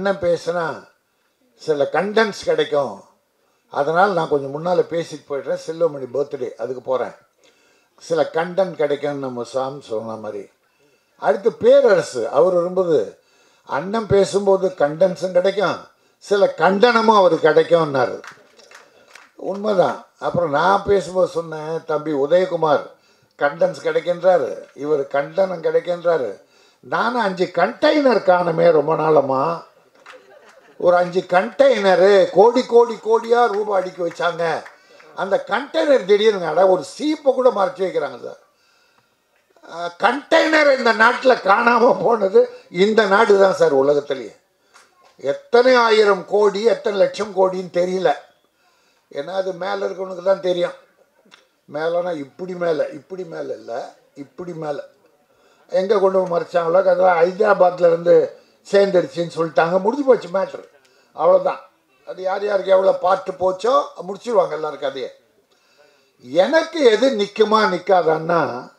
அண்ணன் பேசுனா சில கண்டென்ஸ் கிடைக்கும் அதனால் நான் கொஞ்சம் முன்னால் பேசிட்டு போயிடுறேன் செல்வமணி பர்த்டே அதுக்கு போகிறேன் சில கண்டென்ட் கிடைக்கும்னு நம்ம சாம் சொன்ன மாதிரி அடுத்து பேரரசு அவர் வரும்போது அண்ணன் பேசும்போது கண்டென்ஸும் கிடைக்கும் சில கண்டனமும் அவர் கிடைக்கும்னாரு உண்மைதான் அப்புறம் நான் பேசும்போது சொன்னேன் தம்பி உதயகுமார் கண்டன்ஸ் கிடைக்கின்றாரு இவர் கண்டனம் கிடைக்கின்றாரு நானும் அஞ்சு கண்டெய்னர் காணுமே ரொம்ப நாளமா ஒரு அஞ்சு கண்டெய்னரு கோடி கோடி கோடியாக ரூபாய் அடிக்க வச்சாங்க அந்த கண்டெய்னர் திடீர்னு அட ஒரு சீப்பை கூட மறைச்சி வைக்கிறாங்க சார் கண்டெய்னர் இந்த நாட்டில் காணாமல் போனது இந்த நாடு தான் சார் உலகத்திலேயே எத்தனை ஆயிரம் கோடி எத்தனை லட்சம் கோடின்னு தெரியல ஏன்னா அது மேலே இருக்கவனுக்கு தான் தெரியும் மேலேனா இப்படி மேலே இப்படி மேலே இல்லை இப்படி மேலே எங்கே கொண்டு போய் மறைச்சாங்களோ அதெல்லாம் ஹைதராபாத்ல இருந்து சேர்ந்துருச்சுன்னு சொல்லிட்டாங்க முடிஞ்சு போச்சு மேட்ரு அவ்வளோதான் அது யார் யாருக்கு எவ்வளோ பார்ட்டு போச்சோ முடிச்சிருவாங்க எல்லாருக்கும் அதையே எனக்கு எது நிற்குமா நிற்காதான்னா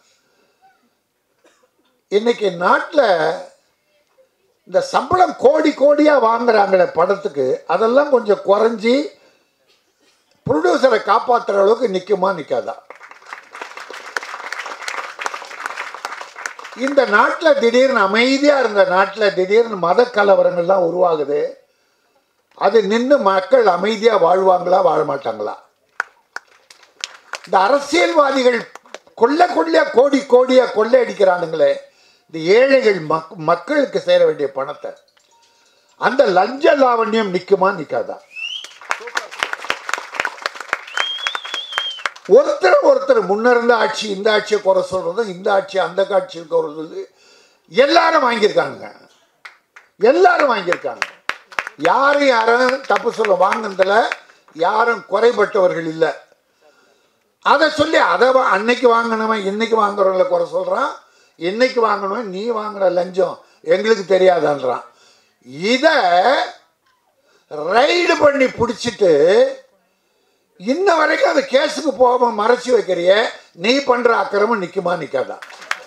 இன்னைக்கு நாட்டில் இந்த சம்பளம் கோடி கோடியாக வாங்குறாங்களே படத்துக்கு அதெல்லாம் கொஞ்சம் குறைஞ்சி ப்ரொடியூசரை காப்பாற்றுற அளவுக்கு நிற்குமா நிற்காதா இந்த நாட்டில் திடீர்னு அமைதியாக இருந்த நாட்டில் திடீர்னு மத கலவரங்கள்லாம் உருவாகுது அது நின்று மக்கள் அமைதியாக வாழ்வாங்களா வாழ மாட்டாங்களா இந்த அரசியல்வாதிகள் கொள்ள கொள்ள கோடி கோடியாக கொள்ளை அடிக்கிறானுங்களே இந்த ஏழைகள் மக் மக்களுக்கு சேர வேண்டிய பணத்தை அந்த லஞ்ச லாவண்யம் நிற்குமா நிற்காதா ஒருத்தர் ஒருத்தர் முன்ன இருந்த ஆட்சி இந்த ஆட்சியை குறை சொல்றதும் இந்த ஆட்சி அந்த காட்சியை குறை சொல்றது எல்லாரும் வாங்கியிருக்காங்க எல்லாரும் வாங்கியிருக்காங்க யாரும் யாரும் தப்பு சொல்ல வாங்கினதில் யாரும் குறைபட்டவர்கள் இல்லை அதை சொல்லி அதை வா- அன்னைக்கு வாங்கினவன் இன்னைக்கு வாங்குறவங்கள குறை சொல்கிறான் இன்னைக்கு வாங்கினவன் நீ வாங்குற லஞ்சம் எங்களுக்கு தெரியாதான்றான் இதை ரைடு பண்ணி பிடிச்சிட்டு இன்ன வரைக்கும் அந்த கேஸுக்கு போகாம மறைச்சு வைக்கிறிய நீ பண்ற அக்கிரமம் நிக்குமா நிக்காதா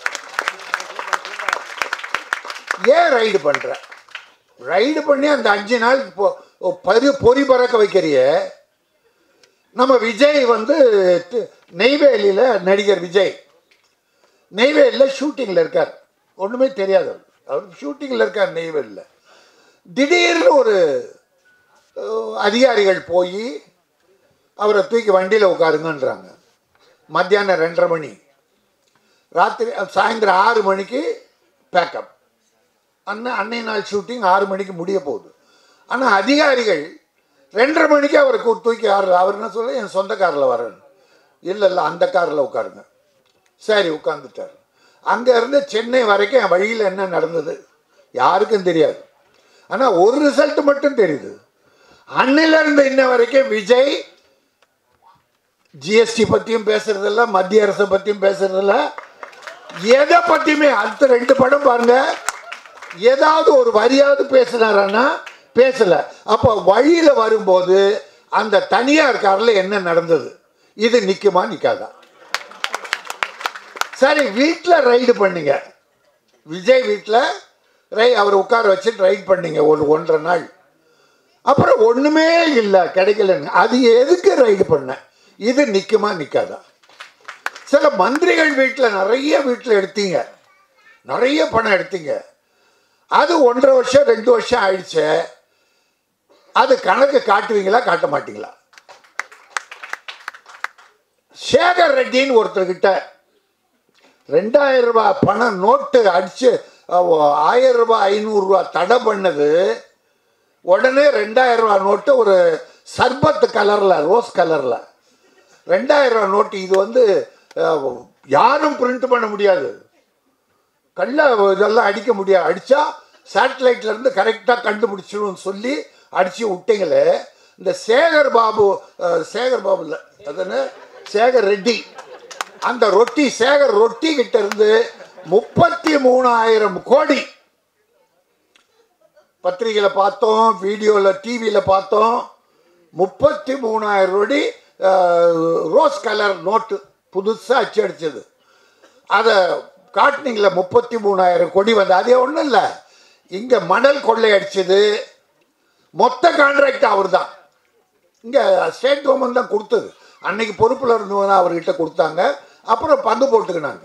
ஏன் ரைடு பண்ற ரைடு பண்ணி அந்த அஞ்சு நாள் பொ- பரி பொறி பறக்க வைக்கிறிய நம்ம விஜய் வந்து தி- நெய்வேலியில் நடிகர் விஜய் நெய்வேலியில் ஷூட்டிங்கில் இருக்கார் ஒன்றுமே தெரியாது அவர். அவர் ஷூட்டிங்கில் இருக்கார் நெய்வேலியில் திடீர்னு ஒரு அஹ், அதிகாரிகள் போய் அவரை தூக்கி வண்டியில் உட்காருங்கன்றாங்க மத்தியானம் ரெண்டரை மணி ராத்திரி சாயந்தரம் ஆறு மணிக்கு பேக்கப் அண்ணன் அன்னை நாள் ஷூட்டிங் ஆறு மணிக்கு முடிய போகுது ஆனால் அதிகாரிகள் ரெண்டரை மணிக்கு அவரை கூ- தூக்கி ஆறு அவர் என்ன சொல்ல என் சொந்த காரில் வரேன் இல்லை இல்லை அந்த காரில் உட்காருங்க சரி உட்காந்துட்டார் அங்கே இருந்து சென்னை வரைக்கும் என் வழியில் என்ன நடந்தது யாருக்கும் தெரியாது ஆனால் ஒரு ரிசல்ட் மட்டும் தெரியுது அன்னில இருந்து இன்ன வரைக்கும் விஜய் ஜிஎஸ்டி பற்றியும் பேசுறதில்ல மத்திய அரசை பற்றியும் பேசுறதில்ல எதை பற்றியுமே அடுத்த ரெண்டு படம் பாருங்க ஏதாவது ஒரு வரியாவது பேசினாரான்னா பேசல அப்போ வழியில் வரும்போது அந்த தனியார் காரில் என்ன நடந்தது இது நிற்குமா நிற்காதா சரி வீட்டில் ரைடு பண்ணீங்க விஜய் வீட்டில் ரை அவர் உட்கார வச்சுட்டு ரைட் பண்ணீங்க ஒரு ஒன்றரை நாள் அப்புறம் ஒன்றுமே இல்லை கிடைக்கலன்னு அது எதுக்கு ரைடு பண்ண இது நிற்குமா நிற்காதா சில மந்திரிகள் வீட்டில் நிறைய வீட்டில் எடுத்தீங்க நிறைய பணம் எடுத்தீங்க அது ஒன்றரை வருஷம் ரெண்டு வருஷம் ஆயிடுச்சு அது கணக்கு காட்டுவீங்களா காட்ட மாட்டீங்களா சேகர் ரெட்டின்னு ஒருத்தர்கிட்ட ரெண்டாயிரம் ரூபாய் பணம் நோட்டு அடிச்சு அஹ், ஆயிரம் ரூபாய் ஐநூறுரூவா தடை பண்ணது உடனே ரெண்டாயிரம் ரூபாய் நோட்டு ஒரு சர்பத் கலரில் ரோஸ் கலரில் ரெண்டாயிரம் ரூபாய் நோட்டு இது வந்து அஹ், யாரும் பிரிண்ட் பண்ண முடியாது கல்ல இதெல்லாம் அடிக்க முடியாது அடித்தா சேட்டலைட்ல இருந்து கரெக்டாக கண்டுபிடிச்சிடும்னு சொல்லி அடித்து விட்டீங்களே இந்த சேகர் பாபு அஹ், சேகர் பாபு இல்லை அதுன்னு சேகர் ரெட்டி அந்த ரொட்டி சேகர் ரொட்டி கிட்ட இருந்து முப்பத்தி மூணாயிரம் கோடி பத்திரிகையில் பார்த்தோம் வீடியோவில் டிவியில் பார்த்தோம் முப்பத்தி மூணாயிரம் கோடி அஹ், ரோஸ் கலர் நோட்டு புதுசாக அச்சு அடிச்சது அதை காட்டினீங்களே முப்பத்தி மூணாயிரம் கொடி வந்து அதே ஒன்றும் இல்லை இங்கே மணல் கொள்ளை அடிச்சது மொத்த கான்ட்ராக்ட் அவர் தான் இங்கே ஸ்டேட் கவர்மெண்ட் தான் கொடுத்தது அன்னைக்கு பொறுப்பில் இருந்தவங்க தான் அவர்கிட்ட கொடுத்தாங்க அப்புறம் பங்கு போட்டுக்கினாங்க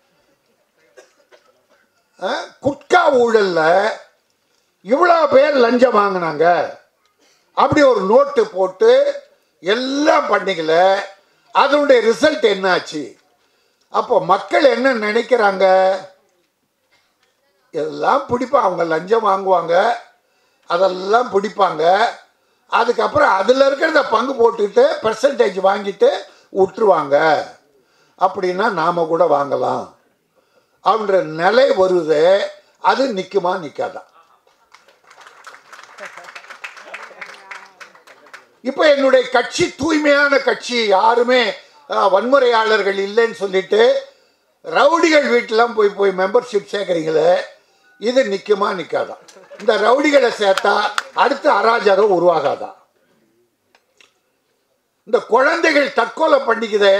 அஹ், குட்கா ஊழல்ல இவ்வளோ பேர் லஞ்சம் வாங்கினாங்க அப்படி ஒரு நோட்டு போட்டு எல்லாம் பண்ணிக்கல அதனுடைய ரிசல்ட் என்னாச்சு அப்போ மக்கள் என்ன நினைக்கிறாங்க எல்லாம் பிடிப்பாங்க அவங்க லஞ்சம் வாங்குவாங்க அதெல்லாம் பிடிப்பாங்க அதுக்கப்புறம் அதில் இருக்கிறத பங்கு போட்டுக்கிட்டு பெர்சன்டேஜ் வாங்கிட்டு விட்டுருவாங்க அப்படின்னா நாம் கூட வாங்கலாம் அப்படின்ற நிலை வருது அது நிற்குமா நிற்காதா இப்போ என்னுடைய கட்சி தூய்மையான கட்சி யாருமே அஹ், வன்முறையாளர்கள் இல்லைன்னு சொல்லிட்டு ரவுடிகள் வீட்டிலாம் போய் போய் மெம்பர்ஷிப் சேர்க்குறீங்களே இது நிற்குமா நிற்காதா இந்த ரவுடிகளை சேர்த்தா அடுத்த அராஜகம் உருவாகாதா இந்த குழந்தைகள் தற்கொலை பண்ணிக்குதே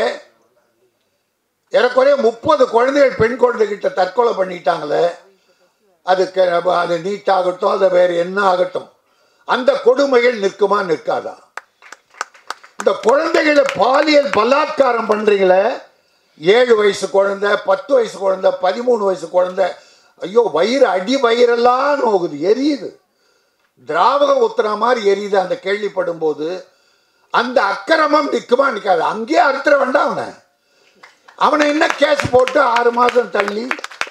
ஏறக்குறைய முப்பது குழந்தைகள் பெண் குழந்தைகிட்ட தற்கொலை பண்ணிட்டாங்களே அதுக்கு அது நீட் ஆகட்டும் அது வேறு என்ன ஆகட்டும் அந்த கொடுமைகள் நிற்குமா நிற்காதா இந்த குழந்தைகளை பாலியல் பலாத்காரம் பண்றீங்களே ஏழு வயசு குழந்தை பத்து வயசு குழந்தை பதிமூணு வயசு குழந்தை ஐயோ வயிறு அடி வயிறெல்லாம் நோகுது எரியுது திராவகம் ஊத்துற மாதிரி எரியுது அந்த கேள்விப்படும் போது அந்த அக்கிரமம் நிற்குமா நிற்காது அங்கேயே அறுத்துற வேண்டாம் அவனை அவனை என்ன கேஸ் போட்டு ஆறு மாதம் தள்ளி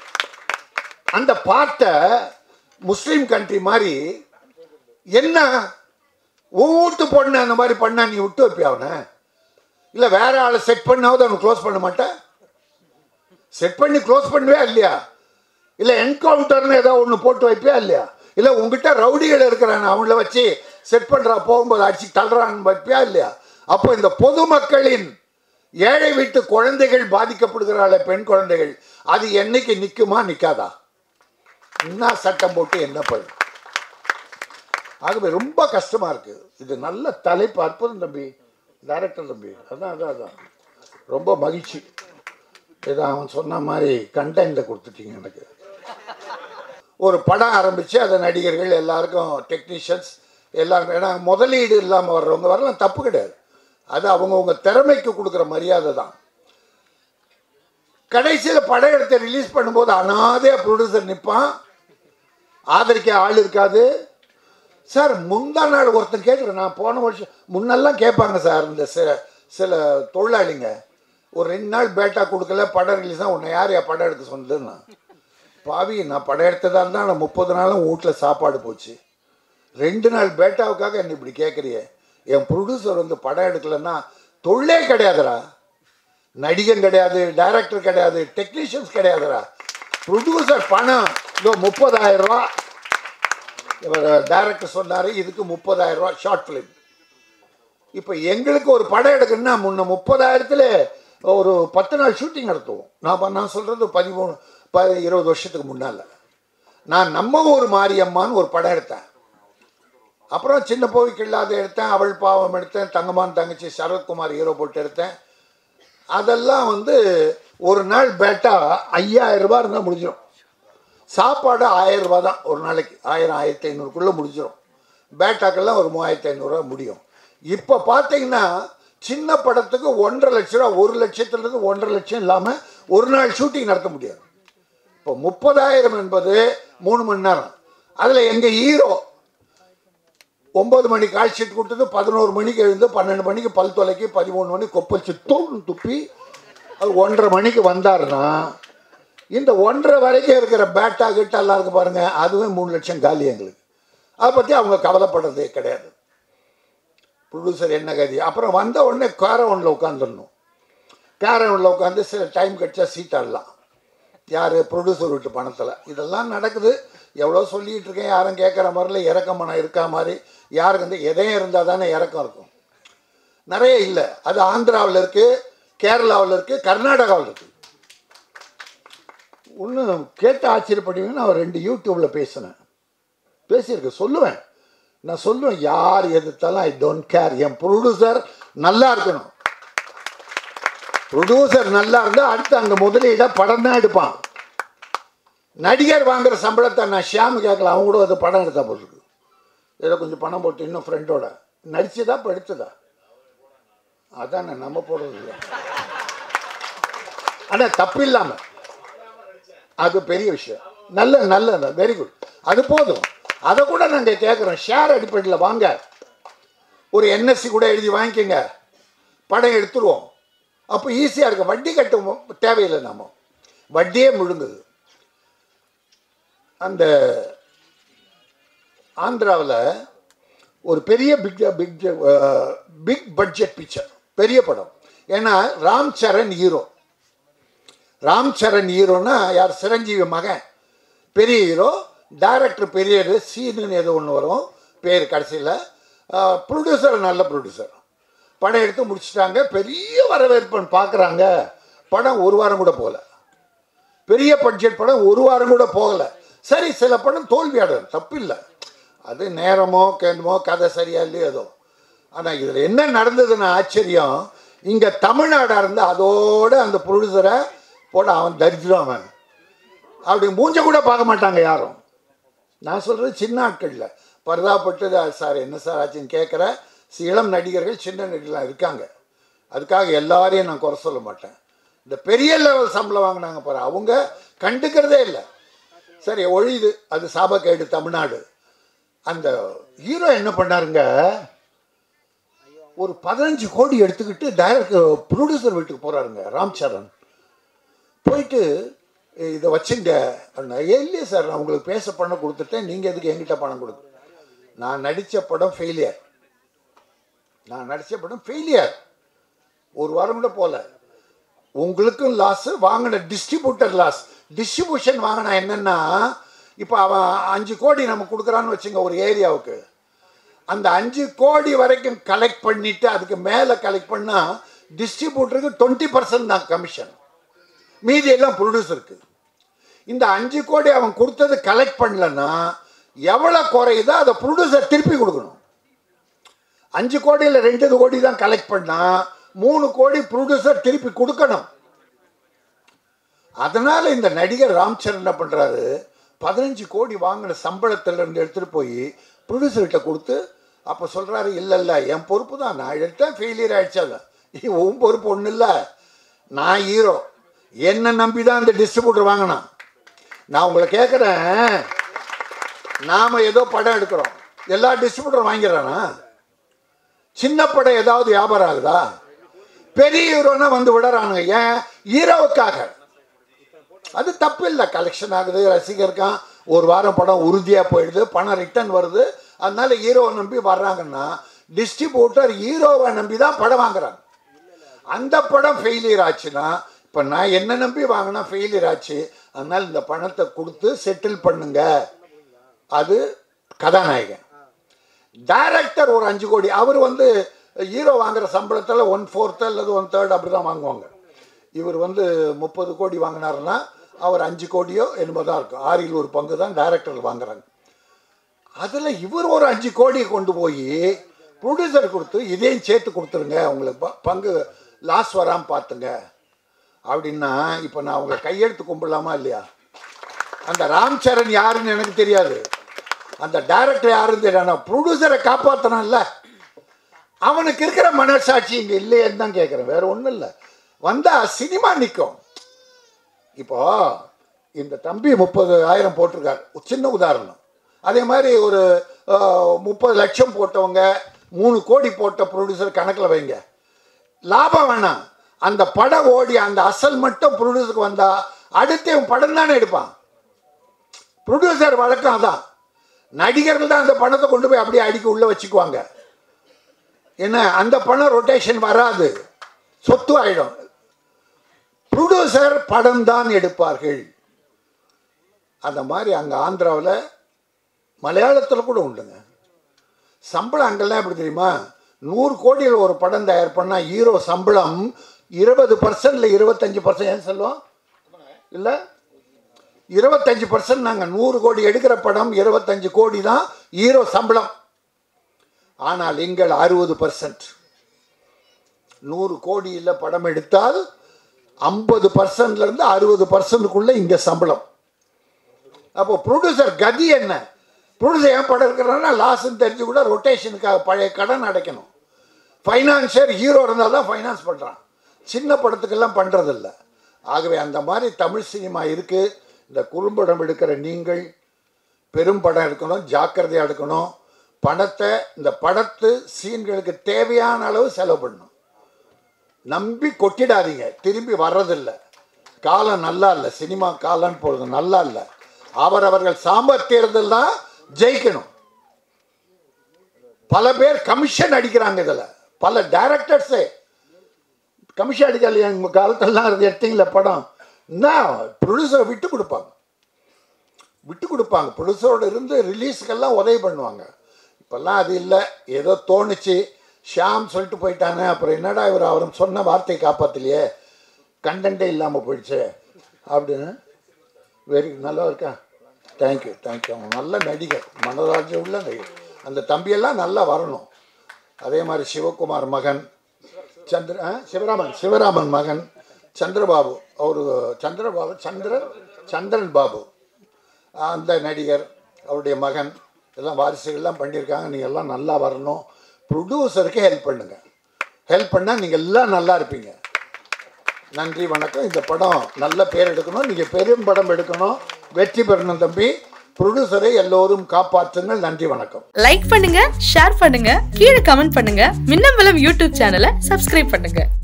அந்த பார்ட்டை முஸ்லீம் கண்ட்ரி மாதிரி என்ன ஊட்டு பொண்ணு அந்த மாதிரி பண்ணா நீ விட்டு வைப்பியா அவனை இல்லை வேற ஆளை செட் பண்ணாவது அவனை க்ளோஸ் பண்ண மாட்டேன் செட் பண்ணி க்ளோஸ் பண்ணுவே இல்லையா இல்லை என்கவுண்டர்னு ஏதோ ஒன்று போட்டு வைப்பியா இல்லையா இல்லை உங்ககிட்ட ரவுடிகள் இருக்கிறான் அவங்கள வச்சு செட் பண்ணுறா போகும்போது அடிச்சு தள்ளுறான்னு வைப்பியா இல்லையா அப்போ இந்த பொதுமக்களின் ஏழை வீட்டு குழந்தைகள் பாதிக்கப்படுகிறாளே பெண் குழந்தைகள் அது என்னைக்கு நிற்குமா நிற்காதா என்ன சட்டம் போட்டு என்ன பண்ணும் ஆகவே ரொம்ப கஷ்டமா இருக்கு இது நல்ல தலைப்பு அற்புதம் தம்பி டைரக்டர் தம்பி அதான் அதான் அதான் ரொம்ப மகிழ்ச்சி ஏதோ அவன் சொன்ன மாதிரி கண்டென்ட்டை கொடுத்துட்டீங்க எனக்கு ஒரு படம் ஆரம்பித்து அதை நடிகர்கள் எல்லாருக்கும் டெக்னீஷியன்ஸ் எல்லாருக்கும் ஏன்னா முதலீடு இல்லாமல் வர்றவங்க வரலாம் தப்பு கிடையாது அது அவங்கவுங்க திறமைக்கு கொடுக்குற மரியாதை தான் கடைசியில் படம் எடுத்து ரிலீஸ் பண்ணும்போது அனாதையாக ப்ரொடியூசர் நிற்பான் ஆதரிக்க ஆள் இருக்காது சார் முந்தா நாள் ஒருத்தன் கேட்குறேன் நான் போன வருஷம் முன்னெல்லாம் கேட்பாங்க சார் இந்த சில சில தொழிலாளிங்க ஒரு ரெண்டு நாள் பேட்டா கொடுக்கல படம் ரிலீஸ் தான் உன்னை யார் யா படம் எடுக்க சொன்னதுன்னா பாவி நான் படம் எடுத்ததா இருந்தால் நான் முப்பது நாளும் வீட்டில் சாப்பாடு போச்சு ரெண்டு நாள் பேட்டாவுக்காக என்ன இப்படி கேட்குறியே என் ப்ரொடியூசர் வந்து படம் எடுக்கலைன்னா தொழிலே கிடையாதுடா நடிகன் கிடையாது டைரக்டர் கிடையாது டெக்னீஷியன்ஸ் கிடையாதுடா ப்ரொடியூசர் பணம் இதோ முப்பதாயிரம் ரூபா இவர் டைரக்டர் சொன்னார் இதுக்கு முப்பதாயிரம் ரூபா ஷார்ட் ஃபிலிம் இப்போ எங்களுக்கு ஒரு படம் எடுக்கணும்னா முன்ன முப்பதாயிரத்துல ஒரு பத்து நாள் ஷூட்டிங் நடத்துவோம் நான் ப- நான் சொல்கிறது பதிமூணு ப இருபது வருஷத்துக்கு முன்னால் நான் நம்ம ஊர் மாரியம்மான்னு ஒரு படம் எடுத்தேன் அப்புறம் சின்ன போய்க்கு இல்லாத எடுத்தேன் அவள் பாவம் எடுத்தேன் தங்கமான் தங்கச்சி சரத்குமார் ஹீரோ போட்டு எடுத்தேன் அதெல்லாம் வந்து ஒரு நாள் பேட்டா ஐயாயிரம் ரூபாய் இருந்தால் முடிஞ்சிடும் சாப்பாடு ஆயிரம் ரூபாய் தான் ஒரு நாளைக்கு ஆயிரம் ஆயிரத்தி ஐநூறுக்குள்ளே முடிஞ்சிடும் பேட்டாக்கெல்லாம் ஒரு மூவாயிரத்தி ஐநூறுரூவா முடியும் இப்போ பார்த்தீங்கன்னா சின்ன படத்துக்கு ஒன்றரை லட்ச ரூபா ஒரு லட்சத்துலேருந்து ஒன்றரை லட்சம் இல்லாமல் ஒரு நாள் ஷூட்டிங் நடத்த முடியாது இப்போ முப்பதாயிரம் என்பது மூணு மணி நேரம் அதில் எங்கள் ஹீரோ ஒன்பது மணி கால் ஷீட் கொடுத்தது பதினோரு மணிக்கு எழுந்து பன்னெண்டு மணிக்கு பல் தொலைக்கி பதிமூணு மணிக்கு கொப்பளிச்சு தூள் துப்பி அது ஒன்றரை மணிக்கு வந்தாருன்னா இந்த ஒன்றரை வரைக்கும் இருக்கிற பேட்டா கிட்ட எல்லாம் இருக்கு பாருங்க அதுவே மூணு லட்சம் காலி எங்களுக்கு அதை பற்றி அவங்க கவலைப்படுறதே கிடையாது ப்ரொடியூசர் என்ன கதி அப்புறம் வந்த உடனே கேரவனில் உட்காந்துடணும் கேரவனில் உட்காந்து சில டைம் கிடச்சா சீட் ஆடலாம் யார் ப்ரொடியூசர் வீட்டு பணத்தில் இதெல்லாம் நடக்குது எவ்வளோ சொல்லிகிட்டு இருக்கேன் யாரும் கேட்குற மாதிரில இறக்க மனம் இருக்கா மாதிரி யாருக்கு வந்து எதையும் இருந்தால் தானே இறக்கம் இருக்கும் நிறைய இல்லை அது ஆந்திராவில் இருக்குது கேரளாவில் இருக்குது கர்நாடகாவில் இருக்குது ஒன்று கேட்டு ஆச்சரியப்படுவீங்க நான் ரெண்டு யூடியூப்பில் பேசினேன் பேசியிருக்கேன் சொல்லுவேன் நான் சொல்லுவேன் யார் எதிர்த்தாலும் ஐ டோன்ட் கேர் என் ப்ரொடியூசர் நல்லா இருக்கணும் ப்ரொடியூசர் நல்லா இருந்தால் அடுத்து அங்கே முதலீட படம் தான் எடுப்பான் நடிகர் வாங்குற சம்பளத்தை நான் ஷியாமு கேட்கல அவங்க கூட அது படம் எடுத்தா போட்டுருக்கு ஏதோ கொஞ்சம் பணம் போட்டு இன்னும் ஃப்ரெண்டோட நடிச்சதா இப்போ எடுத்ததா அதானே நம்ம போடுறது இல்லை ஆனால் தப்பு இல்லாமல் அது பெரிய விஷயம் நல்ல நல்ல வெரி குட் அது போதும் அதை கூட நாங்கள் கேட்குறோம் ஷேர் அடிப்படையில் வாங்க ஒரு என்எஸ்சி கூட எழுதி வாங்கிக்கோங்க படம் எடுத்துருவோம் அப்போ ஈஸியாக இருக்கு வட்டி கட்ட தேவையில்லை நாம வட்டியே முழுங்குது அந்த ஆந்திராவில் ஒரு பெரிய big big big budget picture பெரிய படம் ஏன்னா ராம் சரண் ஹீரோ ராம் சரண் ஹீரோனா யார் சிரஞ்சீவி மகன் பெரிய ஹீரோ டைரக்டர் பெரிய சீனுன்னு ஏதோ ஒன்று வரும் பேர் கடைசியில் ப்ரொடியூசர் நல்ல ப்ரொடியூசர் படம் எடுத்து முடிச்சிட்டாங்க பெரிய வரவேற்பு பார்க்குறாங்க படம் ஒரு வாரம் கூட போகல பெரிய பட்ஜெட் படம் ஒரு வாரம் கூட போகலை சரி சில படம் தோல்வி அடையும் தப்பு இல்லை அது நேரமோ கேந்தமோ கதை சரியா இல்லையோ ஏதோ ஆனால் இதில் என்ன நடந்ததுன்னு ஆச்சரியம் இங்கே தமிழ்நாடாக இருந்து அதோட அந்த ப்ரொடியூசரை போட அவன் தரித்திரம் அவன் அப்படி மூஞ்ச கூட பார்க்க மாட்டாங்க யாரும் நான் சொல்கிறது சின்ன ஆட்களில் பரிதாபப்பட்டு சார் என்ன சார் ஆச்சுன்னு கேட்குற இளம் நடிகர்கள் சின்ன நடிகர்லாம் இருக்காங்க அதுக்காக எல்லாரையும் நான் குறை சொல்ல மாட்டேன் இந்த பெரிய லெவல் சம்பளம் வாங்கினாங்க பாரு அவங்க கண்டுக்கிறதே இல்லை சரி ஒழியுது அது சாபக்கேடு தமிழ்நாடு அந்த ஹீரோ என்ன பண்ணாருங்க ஒரு பதினஞ்சு கோடி எடுத்துக்கிட்டு டைரக்டர் ப்ரொடியூசர் வீட்டுக்கு போகிறாருங்க ராம் சரண் போயிட்டு இதை வச்சுங்க அப்படின்னா இல்லையே சார் நான் உங்களுக்கு பேச பணம் கொடுத்துட்டேன் நீங்கள் எதுக்கு என்கிட்ட பணம் கொடுக்கு நான் நடித்த படம் ஃபெயிலியர் நான் நடித்த படம் ஃபெயிலியர் ஒரு வாரம் கூட போகல உங்களுக்கும் லாஸ் வாங்கின டிஸ்ட்ரிபியூட்டர் லாஸ் டிஸ்ட்ரிபியூஷன் வாங்கினா என்னன்னா இப்போ அவன் அஞ்சு கோடி நம்ம கொடுக்குறான்னு வச்சுங்க ஒரு ஏரியாவுக்கு அந்த அஞ்சு கோடி வரைக்கும் கலெக்ட் பண்ணிட்டு அதுக்கு மேலே கலெக்ட் பண்ணால் டிஸ்ட்ரிபியூட்டருக்கு டுவெண்ட்டி பர்சன்ட் தான் கமிஷன் மீதி எல்லாம் ப்ரொடியூசருக்கு இந்த அஞ்சு கோடி அவன் கொடுத்தது கலெக்ட் பண்ணலன்னா எவ்வளோ குறையுதோ அதை ப்ரொடியூசர் திருப்பி கொடுக்கணும் அஞ்சு கோடியில் ரெண்டு கோடி தான் கலெக்ட் பண்ணா மூணு கோடி ப்ரொடியூசர் திருப்பி கொடுக்கணும் அதனால இந்த நடிகர் ராம்சரண் என்ன பண்ணுறாரு பதினஞ்சு கோடி வாங்கின சம்பளத்துல இருந்து எடுத்துகிட்டு போய் ப்ரொடியூசர்கிட்ட கொடுத்து அப்போ சொல்கிறாரு இல்லை இல்லை என் பொறுப்பு தான் நான் எடுத்தேன் ஃபெயிலியர் ஆயிடுச்சாங்க உன் பொறுப்பு ஒன்றும் இல்லை நான் ஹீரோ என்னை நம்பி தான் இந்த டிஸ்ட்ரிபியூட்டர் வாங்கினான் நான் உங்களை கேட்குறேன் நாம் ஏதோ படம் எடுக்கிறோம் எல்லா டிஸ்ட்ரிபியூட்டரும் வாங்கிடுறானா சின்ன படம் ஏதாவது வியாபாரம் ஆகுதா பெரிய ஹீரோனா வந்து விடுறானுங்க ஏன் ஹீரோவுக்காக அது தப்பு இல்லை கலெக்ஷன் ஆகுது ரசிகருக்கான் ஒரு வாரம் படம் உறுதியாக போயிடுது பணம் ரிட்டர்ன் வருது அதனால ஹீரோவை நம்பி வர்றாங்கன்னா டிஸ்ட்ரிபியூட்டர் ஹீரோவை நம்பி தான் படம் வாங்குறாங்க அந்த படம் ஃபெயிலியர் ஆச்சுன்னா இப்போ நான் என்ன நம்பி வாங்கினா ஃபெயிலியர் ஆச்சு அதனால் இந்த பணத்தை கொடுத்து செட்டில் பண்ணுங்க அது கதாநாயகன் டைரக்டர் ஒரு அஞ்சு கோடி அவர் வந்து ஹீரோ வாங்குற சம்பளத்தில் ஒன் ஃபோர்த்து அல்லது ஒன் தேர்ட் அப்படி தான் வாங்குவாங்க இவர் வந்து முப்பது கோடி வாங்கினாருன்னா அவர் அஞ்சு கோடியோ என்னமோ தான் இருக்கும் ஆறில் ஒரு பங்கு தான் டைரக்டர் வாங்குறாங்க அதில் இவர் ஒரு அஞ்சு கோடியை கொண்டு போய் ப்ரொடியூசர் கொடுத்து இதையும் சேர்த்து கொடுத்துருங்க உங்களுக்கு ப- பங்கு லாஸ் வராமல் பார்த்துங்க அப்படின்னா இப்போ நான் அவங்க கையெழுத்து கும்பிடலாமா இல்லையா அந்த ராம் சரண் யாருன்னு எனக்கு தெரியாது அந்த டைரக்டர் யாருன்னு தெரியாது ப்ரொடியூசரை காப்பாற்றினான்ல அவனுக்கு இருக்கிற மனசாட்சி இங்கே இல்லையேன்னு தான் கேட்குறேன் வேற ஒன்றும் இல்லை வந்தால் சினிமா நிற்கும் இப்போ இந்த தம்பி முப்பது ஆயிரம் போட்டிருக்காரு ஒரு சின்ன உதாரணம் அதே மாதிரி ஒரு முப்பது லட்சம் போட்டவங்க மூணு கோடி போட்ட ப்ரொடியூசர் கணக்கில் வைங்க லாபம் வேணாம் அந்த படம் ஓடி அந்த அசல் மட்டும் ப்ரொடியூசருக்கு வந்தா அடுத்து இவன் படம் தானே எடுப்பான் ப்ரொடியூசர் வழக்கம் அதான் நடிகர்கள் தான் அந்த பணத்தை கொண்டு போய் அப்படியே அடிக்க உள்ள வச்சுக்குவாங்க என்ன அந்த பணம் ரொட்டேஷன் வராது சொத்து ஆயிடும் ப்ரொடியூசர் படம் தான் எடுப்பார்கள் அந்த மாதிரி அங்கே ஆந்திராவில் மலையாளத்தில் கூட உண்டுங்க சம்பளம் அங்கெல்லாம் எப்படி தெரியுமா நூறு கோடியில் ஒரு படம் தயார் பண்ணால் ஹீரோ சம்பளம் இருபது பர்சன்ட்ல இருபத்தஞ்சு பர்சன்ட் ஏன் சொல்லுவோம் இல்லை இருபத்தஞ்சு பர்சன்ட் நாங்கள் நூறு கோடி எடுக்கிற படம் இருபத்தஞ்சு கோடி தான் ஹீரோ சம்பளம் ஆனால் எங்கள் அறுபது பர்சன்ட் நூறு கோடியில் படம் எடுத்தால் ஐம்பது பர்சன்ட்லேருந்து அறுபது பர்சன்ட்டுக்குள்ளே இங்கே சம்பளம் அப்போ ப்ரொடியூசர் கதி என்ன ப்ரொடியூசர் ஏன் படம் இருக்கிறான்னா லாஸ்ன்னு தெரிஞ்சு கூட ரொட்டேஷனுக்காக பழைய கடன் அடைக்கணும் ஃபைனான்சியர் ஹீரோ இருந்தால் தான் ஃபைனான்ஸ் பண்ணுறான் சின்ன படத்துக்கெல்லாம் பண்ணுறதில்ல ஆகவே அந்த மாதிரி தமிழ் சினிமா இருக்குது இந்த குறும்படம் எடுக்கிற நீங்கள் பெரும் படம் எடுக்கணும் ஜாக்கிரதையாக எடுக்கணும் பணத்தை இந்த படத்து சீன்களுக்கு தேவையான அளவு செலவு பண்ணணும் நம்பி கொட்டிடாதீங்க திரும்பி வர்றதில்லை காலம் நல்லா இல்லை சினிமா காலம்னு போகிறது நல்லா இல்லை அவரவர்கள் சாமர்த்தியத்தில் தான் ஜெயிக்கணும் பல பேர் கமிஷன் அடிக்கிறாங்க இதில் பல டைரக்டர்ஸே கமிஷன் அடிக்கலையா எங்கள் காலத்திலலாம் எடுத்தீங்களா படம் என்ன ப்ரொடியூசரை விட்டு கொடுப்பாங்க விட்டு கொடுப்பாங்க ப்ரொடியூசரோடு இருந்து ரிலீஸுக்கெல்லாம் உதவி பண்ணுவாங்க இப்போல்லாம் அது இல்லை ஏதோ தோணுச்சு ஷாம் சொல்லிட்டு போயிட்டானே அப்புறம் என்னடா இவர் அவர் சொன்ன வார்த்தையை காப்பாற்றலையே கண்டென்ட்டே இல்லாமல் போயிடுச்சு அப்படின்னு வெரி நல்லா இருக்கா தேங்க்யூ தேங்க்யூ அவன் நல்ல நடிகர் மனோராஜ் உள்ள நடிகர் அந்த தம்பியெல்லாம் நல்லா வரணும் அதே மாதிரி சிவகுமார் மகன் சந்திர ஆ, சிவராமன் சிவராமன் மகன் சந்திரபாபு அவர் சந்திரபாபு சந்திரன் சந்திரன் பாபு அந்த நடிகர் அவருடைய மகன் எல்லாம் வாரிசுகள்லாம் பண்ணியிருக்காங்க நீங்கள் எல்லாம் நல்லா வரணும் ப்ரொடியூசருக்கு ஹெல்ப் பண்ணுங்க ஹெல்ப் பண்ணால் நீங்கள் எல்லாம் நல்லா இருப்பீங்க நன்றி வணக்கம் இந்த படம் நல்ல பேர் எடுக்கணும் நீங்கள் பெரும் படம் எடுக்கணும் வெற்றி பெறணும் தம்பி ப்ரொடியூசரை எல்லோரும் காப்பாற்றுங்கள் நன்றி வணக்கம் லைக் பண்ணுங்க ஷேர் பண்ணுங்க கீழே கமெண்ட் பண்ணுங்க மின்னம்பலம் யூடியூப் சேனலை சப்ஸ்கிரைப் பண்ணுங்க